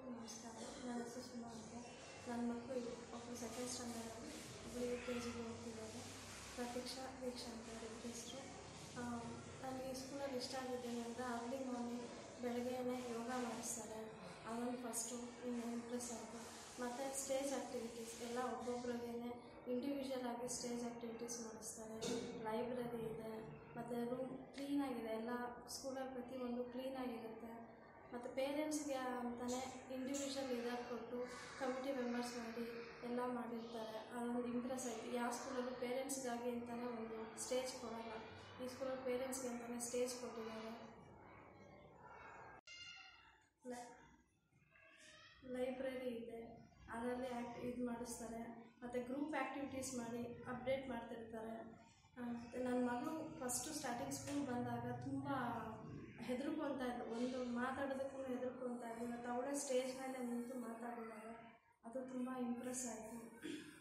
ನಮಸ್ಕಾರ ನನ್ನ ಹೆಸರು ಸುಮಾ ಅಂತ ನನ್ನ ಮಕ್ಕಳು ಒಬ್ಬರು ಸೆಕೆಂಡ್ ಸ್ಟ್ಯಾಂಡರ್ಡಲ್ಲಿ ಒಬ್ಬರು ಯು ಕೆ ಜಿಗೆ ಹೋಗ್ತಿದ್ದಾರೆ ಪ್ರತೀಕ್ಷಾ ದೀಕ್ಷಾ ಅಂತ ಅವ್ರ ಹೆಸರು ನನಗೆ ಸ್ಕೂಲಲ್ಲಿ ಇಷ್ಟ ಆಗಿದ್ದೇನೆ ಅಂದರೆ ಅರ್ಲಿ ಮಾರ್ನಿಂಗ್ ಬೆಳಗ್ಗೆನೇ ಯೋಗ ಮಾಡಿಸ್ತಾರೆ ಅದೊಂದು ಫಸ್ಟು ಇಂಪ್ರೆಸ್ ಆಯಿತು ಮತ್ತು ಸ್ಟೇಜ್ ಆ್ಯಕ್ಟಿವಿಟೀಸ್ ಎಲ್ಲ ಒಬ್ಬೊಬ್ರಿಗೆ ಇಂಡಿವಿಜುವಲ್ ಆಗಿ ಸ್ಟೇಜ್ ಆ್ಯಕ್ಟಿವಿಟೀಸ್ ಮಾಡಿಸ್ತಾರೆ ಲೈಬ್ರರಿ ಇದೆ ಮತ್ತು ರೂಮ್ ಕ್ಲೀನಾಗಿದೆ ಎಲ್ಲ ಸ್ಕೂಲಲ್ಲಿ ಪ್ರತಿಯೊಂದು ಕ್ಲೀನಾಗಿರುತ್ತೆ ಮತ್ತು ಪೇರೆಂಟ್ಸ್ಗೆ ಅಂತಲೇ ಇಂಡಿವಿಜುವಲ್ ಇದಾಗಿ ಕೊಟ್ಟು ಕಮಿಟಿ ಮೆಂಬರ್ಸ್ ಮಾಡಿ ಎಲ್ಲ ಮಾಡಿರ್ತಾರೆ ಅದೊಂದು ಇಂಪ್ರೆಸ್ ಆಯಿತು ಯಾವ ಸ್ಕೂಲಲ್ಲೂ ಪೇರೆಂಟ್ಸ್ಗಾಗಿ ಅಂತಲೇ ಒಂದು ಸ್ಟೇಜ್ ಕೊಡೋಲ್ಲ ಈ ಸ್ಕೂಲಲ್ಲಿ ಪೇರೆಂಟ್ಸ್ಗೆ ಅಂತಲೇ ಸ್ಟೇಜ್ ಕೊಟ್ಟಿದ್ದಾರೆ ಲೈ- ಲೈಬ್ರರಿ ಇದೆ ಅದರಲ್ಲಿ ಆ್ಯಕ್ಟ್ ಇದು ಮಾಡಿಸ್ತಾರೆ ಮತ್ತು ಗ್ರೂಪ್ ಆ್ಯಕ್ಟಿವಿಟೀಸ್ ಮಾಡಿ ಅಪ್ಡೇಟ್ ಮಾಡ್ತಿರ್ತಾರೆ ಮತ್ತು ನನ್ನ ಮಗಳು ಫಸ್ಟು ಸ್ಟಾರ್ಟಿಂಗ್ ಸ್ಕೂಲ್ ಬಂದಾಗ ತುಂಬ ಹೆದರ್ಕೊತಾ ಇದ್ಲು ಒಂದು ಮಾತಾಡೋದಕ್ಕೂ ಹೆದರ್ಕೊತಾ ಇದ್ಲು ಮತ್ತು ಅವಳೇ ಸ್ಟೇಜ್ ಮೇಲೆ ನಿಂತು ಮಾತಾಡಿದಾಗ ಅದು ತುಂಬ ಇಂಪ್ರೆಸ್ ಆಯಿತು